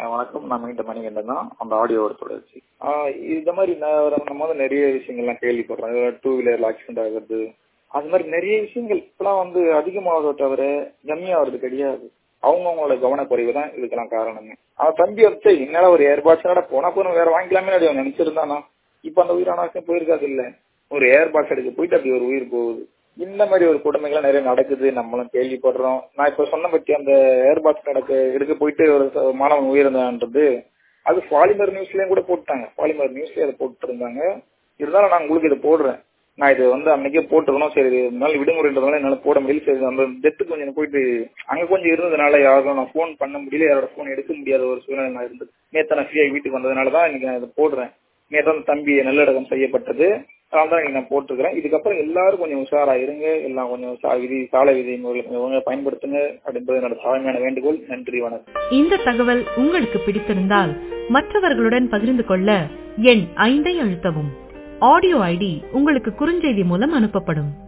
வணக்கம் நான் மீண்டும் மணிகண்டன் தான் அந்த ஆடியோவோட தொடர்ச்சி ஆஹ் இந்த மாதிரி நான் நம்ம வந்து நிறைய விஷயங்கள்லாம் கேள்விப்படுறோம் டூ வீலர்ல ஆக்சிடென்ட் ஆகுறது அது மாதிரி நிறைய விஷயங்கள் இப்பெல்லாம் வந்து அதிகமாகிறத தவிர கம்மியாகிறது கிடையாது அவங்கவுங்களோட கவனக்குறைவு தான் இதுக்கெல்லாம் காரணமே அவன் தம்பி வந்து என்னால ஒரு ஏர்பாட்ஸோட போனா போன வேற வாங்கிக்கலாமே அப்படி அவன் நினைச்சிருந்தானா இப்ப அந்த உயிரானாக்கம் போயிருக்காது இல்ல ஒரு ஏர்பாட்ஸ் எடுக்க போயிட்டு அப்படி ஒரு உயிர் போகுது இந்த மாதிரி ஒரு கொடுமைகள் நிறைய நடக்குது நம்மளும் கேள்விப்படுறோம் நான் இப்ப சொன்ன பத்தி அந்த ஏர்பாட்ஸ் நடக்க எடுக்க போயிட்டு ஒரு ச- மாணவன் உயிரிழந்தான்றது அது பாலிமர் நியூஸ்லயும் கூட போட்டாங்க பாலிமர் நியூஸ்லயே அதை போட்டு இருந்தாங்க இருந்தாலும் நான் உங்களுக்கு இதை போடுறேன் நான் இது வந்து அன்னைக்கே போட்டுக்கணும் சரி இதனால விடுமுறைன்றதுனால என்னால போட முடியல சரி அந்த டெத்து கொஞ்சம் போயிட்டு அங்க கொஞ்சம் இருந்ததுனால யாரும் நான் ஃபோன் பண்ண முடியல யாரோட ஃபோன் எடுக்க முடியாத ஒரு சூழ்நிலை நான் இருந்தது நேத்து நான் ஃப்ரீயா வீட்டுக்கு வந்ததுனால தான் இன்னைக்கு நான் இதை போடுறேன் நேற்று அந்த தம்பி நல்லடக்கம் செய்யப்பட்டது அதனால தான் இன்னைக்கு நான் போட்டிருக்கிறேன் இதுக்கப்புறம் எல்லாரும் கொஞ்சம் உஷாரா இருங்க எல்லாம் கொஞ்சம் சா- விதி சாலை விதி முறைகளை கொஞ்சம் ஒழுங்கா பயன்படுத்துங்க அப்படின்றது என்னோட தாழ்மையான வேண்டுகோள் நன்றி வணக்கம் இந்த தகவல் உங்களுக்கு பிடித்திருந்தால் மற்றவர்களுடன் பகிர்ந்து கொள்ள எண் ஐந்தை அழுத்தவும் ஆடியோ ஐடி உங்களுக்கு குறுஞ்செய்தி மூலம் அனுப்பப்படும்